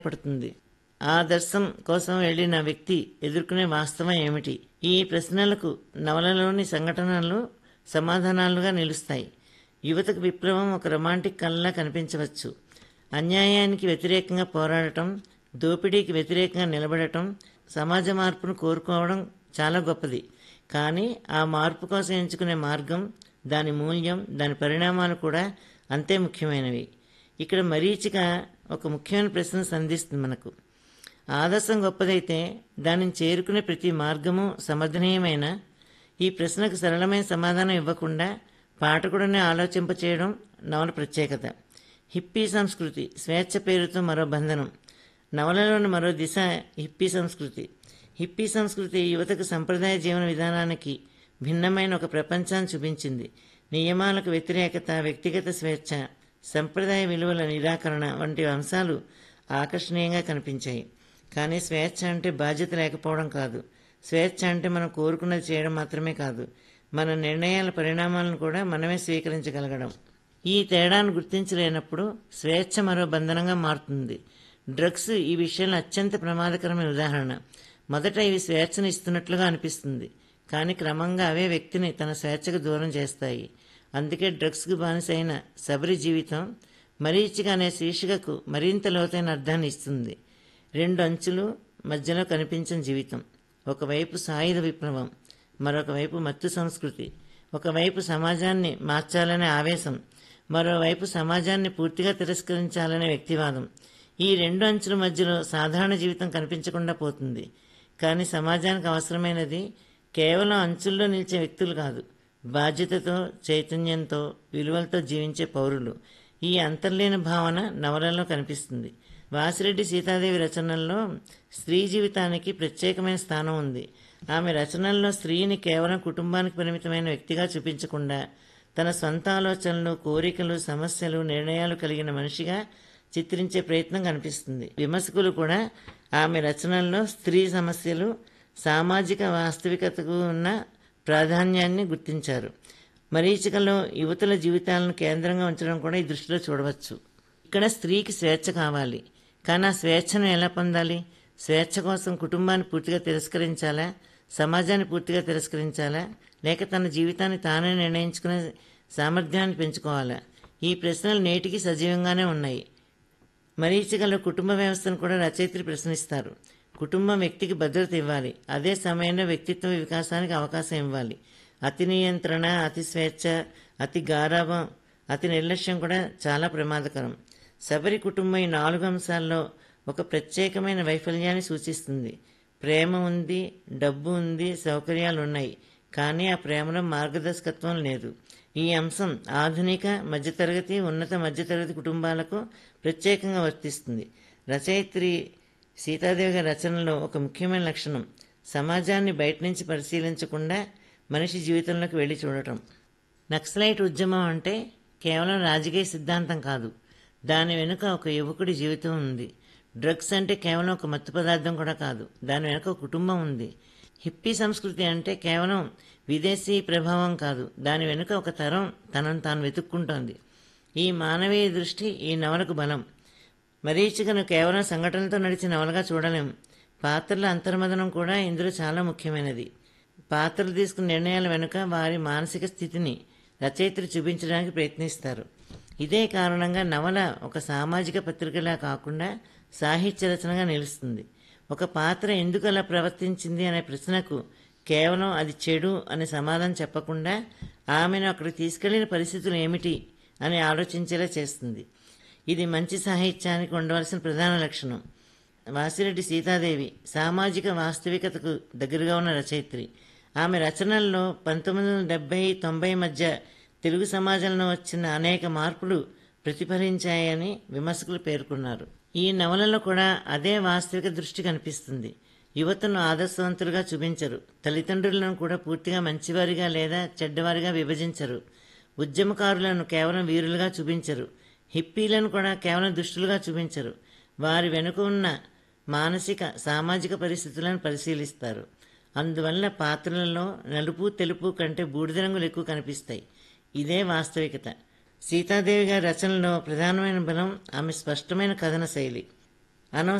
పడుతుంది ఆదర్శం కోసం వెళ్లిన వ్యక్తి ఎదుర్కొనే వాస్తవం ఏమిటి ఈ ప్రశ్నలకు నవలలోని సంఘటనలు సమాధానాలుగా నిలుస్తాయి యువతకు విప్లవం ఒక రొమాంటిక్ కళలా కనిపించవచ్చు అన్యాయానికి వ్యతిరేకంగా పోరాడటం దోపిడీకి వ్యతిరేకంగా నిలబడటం సమాజ మార్పును కోరుకోవడం చాలా గొప్పది కానీ ఆ మార్పు కోసం ఎంచుకునే మార్గం దాని మూల్యం దాని పరిణామాలు కూడా అంతే ముఖ్యమైనవి ఇక్కడ మరీచిక ఒక ముఖ్యమైన ప్రశ్న సంధిస్తుంది మనకు ఆదర్శం గొప్పదైతే దానిని చేరుకునే ప్రతి మార్గము సమర్థనీయమైన ఈ ప్రశ్నకు సరళమైన సమాధానం ఇవ్వకుండా పాఠకుడిని ఆలోచింపచేయడం నవల ప్రత్యేకత హిప్పీ సంస్కృతి స్వేచ్ఛ పేరుతో మరో బంధనం నవలలోని మరో దిశ హిప్పీ సంస్కృతి హిప్పీ సంస్కృతి యువతకు సంప్రదాయ జీవన విధానానికి భిన్నమైన ఒక ప్రపంచాన్ని చూపించింది నియమాలకు వ్యతిరేకత వ్యక్తిగత స్వేచ్ఛ సంప్రదాయ విలువల నిరాకరణ వంటి అంశాలు ఆకర్షణీయంగా కనిపించాయి కానీ స్వేచ్ఛ అంటే బాధ్యత లేకపోవడం కాదు స్వేచ్ఛ అంటే మనం కోరుకున్నది చేయడం మాత్రమే కాదు మన నిర్ణయాల పరిణామాలను కూడా మనమే స్వీకరించగలగడం ఈ తేడాను గుర్తించలేనప్పుడు స్వేచ్ఛ మరో బంధనంగా మారుతుంది డ్రగ్స్ ఈ విషయంలో అత్యంత ప్రమాదకరమైన ఉదాహరణ మొదట ఇవి స్వేచ్ఛను ఇస్తున్నట్లుగా అనిపిస్తుంది కానీ క్రమంగా అవే వ్యక్తిని తన స్వేచ్ఛకు దూరం చేస్తాయి అందుకే డ్రగ్స్కు బానిసైన శబరి జీవితం మరీచిక అనే శీర్షికకు మరింత లోతైన అర్థాన్ని ఇస్తుంది రెండు అంచులు మధ్యలో కనిపించిన జీవితం ఒకవైపు సాయుధ విప్లవం మరొక వైపు మత్తు సంస్కృతి ఒకవైపు సమాజాన్ని మార్చాలనే ఆవేశం మరోవైపు సమాజాన్ని పూర్తిగా తిరస్కరించాలనే వ్యక్తివాదం ఈ రెండు అంచుల మధ్యలో సాధారణ జీవితం కనిపించకుండా పోతుంది కానీ సమాజానికి అవసరమైనది కేవలం అంచుల్లో నిలిచే వ్యక్తులు కాదు బాధ్యతతో చైతన్యంతో విలువలతో జీవించే పౌరులు ఈ అంతర్లీన భావన నవలలో కనిపిస్తుంది వాసిరెడ్డి సీతాదేవి రచనల్లో స్త్రీ జీవితానికి ప్రత్యేకమైన స్థానం ఉంది ఆమె రచనల్లో స్త్రీని కేవలం కుటుంబానికి పరిమితమైన వ్యక్తిగా చూపించకుండా తన సొంత ఆలోచనలు కోరికలు సమస్యలు నిర్ణయాలు కలిగిన మనిషిగా చిత్రించే ప్రయత్నం కనిపిస్తుంది విమర్శకులు కూడా ఆమె రచనల్లో స్త్రీ సమస్యలు సామాజిక వాస్తవికతకు ఉన్న ప్రాధాన్యాన్ని గుర్తించారు మరీచికలో యువతుల జీవితాలను కేంద్రంగా ఉంచడం కూడా ఈ దృష్టిలో చూడవచ్చు ఇక్కడ స్త్రీకి స్వేచ్ఛ కావాలి కానీ ఆ స్వేచ్ఛను ఎలా పొందాలి స్వేచ్ఛ కోసం కుటుంబాన్ని పూర్తిగా తిరస్కరించాలా సమాజాన్ని పూర్తిగా తిరస్కరించాలా లేక తన జీవితాన్ని తానే నిర్ణయించుకునే సామర్థ్యాన్ని పెంచుకోవాలా ఈ ప్రశ్నలు నేటికి సజీవంగానే ఉన్నాయి మరీచికలో కుటుంబ వ్యవస్థను కూడా రచయిత్రి ప్రశ్నిస్తారు కుటుంబం వ్యక్తికి భద్రత ఇవ్వాలి అదే సమయంలో వ్యక్తిత్వ వికాసానికి అవకాశం ఇవ్వాలి అతి నియంత్రణ అతి స్వేచ్ఛ అతి గారాభం అతి నిర్లక్ష్యం కూడా చాలా ప్రమాదకరం శబరి కుటుంబం ఈ నాలుగు అంశాల్లో ఒక ప్రత్యేకమైన వైఫల్యాన్ని సూచిస్తుంది ప్రేమ ఉంది డబ్బు ఉంది సౌకర్యాలు ఉన్నాయి కానీ ఆ ప్రేమలో మార్గదర్శకత్వం లేదు ఈ అంశం ఆధునిక మధ్యతరగతి ఉన్నత మధ్యతరగతి కుటుంబాలకు ప్రత్యేకంగా వర్తిస్తుంది రచయిత్రి సీతాదేవి గారి రచనలో ఒక ముఖ్యమైన లక్షణం సమాజాన్ని బయట నుంచి పరిశీలించకుండా మనిషి జీవితంలోకి వెళ్ళి చూడటం నక్సలైట్ ఉద్యమం అంటే కేవలం రాజకీయ సిద్ధాంతం కాదు దాని వెనుక ఒక యువకుడి జీవితం ఉంది డ్రగ్స్ అంటే కేవలం ఒక మత్తు పదార్థం కూడా కాదు దాని వెనుక ఒక కుటుంబం ఉంది హిప్పీ సంస్కృతి అంటే కేవలం విదేశీ ప్రభావం కాదు దాని వెనుక ఒక తరం తనను తాను వెతుక్కుంటోంది ఈ మానవీయ దృష్టి ఈ నవలకు బలం మరీచికను కేవలం సంఘటనలతో నడిచిన నవలగా చూడలేం పాత్రల అంతర్మదనం కూడా ఇందులో చాలా ముఖ్యమైనది పాత్రలు తీసుకున్న నిర్ణయాల వెనుక వారి మానసిక స్థితిని రచయిత్రి చూపించడానికి ప్రయత్నిస్తారు ఇదే కారణంగా నవల ఒక సామాజిక పత్రికలా కాకుండా సాహిత్య రచనగా నిలుస్తుంది ఒక పాత్ర ఎందుకు అలా ప్రవర్తించింది అనే ప్రశ్నకు కేవలం అది చెడు అనే సమాధానం చెప్పకుండా ఆమెను అక్కడికి తీసుకెళ్లిన పరిస్థితులు ఏమిటి అని ఆలోచించేలా చేస్తుంది ఇది మంచి సాహిత్యానికి ఉండవలసిన ప్రధాన లక్షణం వాసిరెడ్డి సీతాదేవి సామాజిక వాస్తవికతకు దగ్గరగా ఉన్న రచయిత్రి ఆమె రచనల్లో పంతొమ్మిది వందల డెబ్బై తొంభై మధ్య తెలుగు సమాజంలో వచ్చిన అనేక మార్పులు ప్రతిఫలించాయని విమర్శకులు పేర్కొన్నారు ఈ నవలలో కూడా అదే వాస్తవిక దృష్టి కనిపిస్తుంది యువతను ఆదర్శవంతులుగా చూపించరు తల్లిదండ్రులను కూడా పూర్తిగా మంచివారిగా లేదా చెడ్డవారిగా విభజించరు ఉద్యమకారులను కేవలం వీరులుగా చూపించరు హిప్పీలను కూడా కేవలం దుష్టులుగా చూపించరు వారి వెనుక ఉన్న మానసిక సామాజిక పరిస్థితులను పరిశీలిస్తారు అందువల్ల పాత్రలలో నలుపు తెలుపు కంటే బూడిద రంగులు ఎక్కువ కనిపిస్తాయి ఇదే వాస్తవికత సీతాదేవి గారి రచనలో ప్రధానమైన బలం ఆమె స్పష్టమైన కథన శైలి అనవసర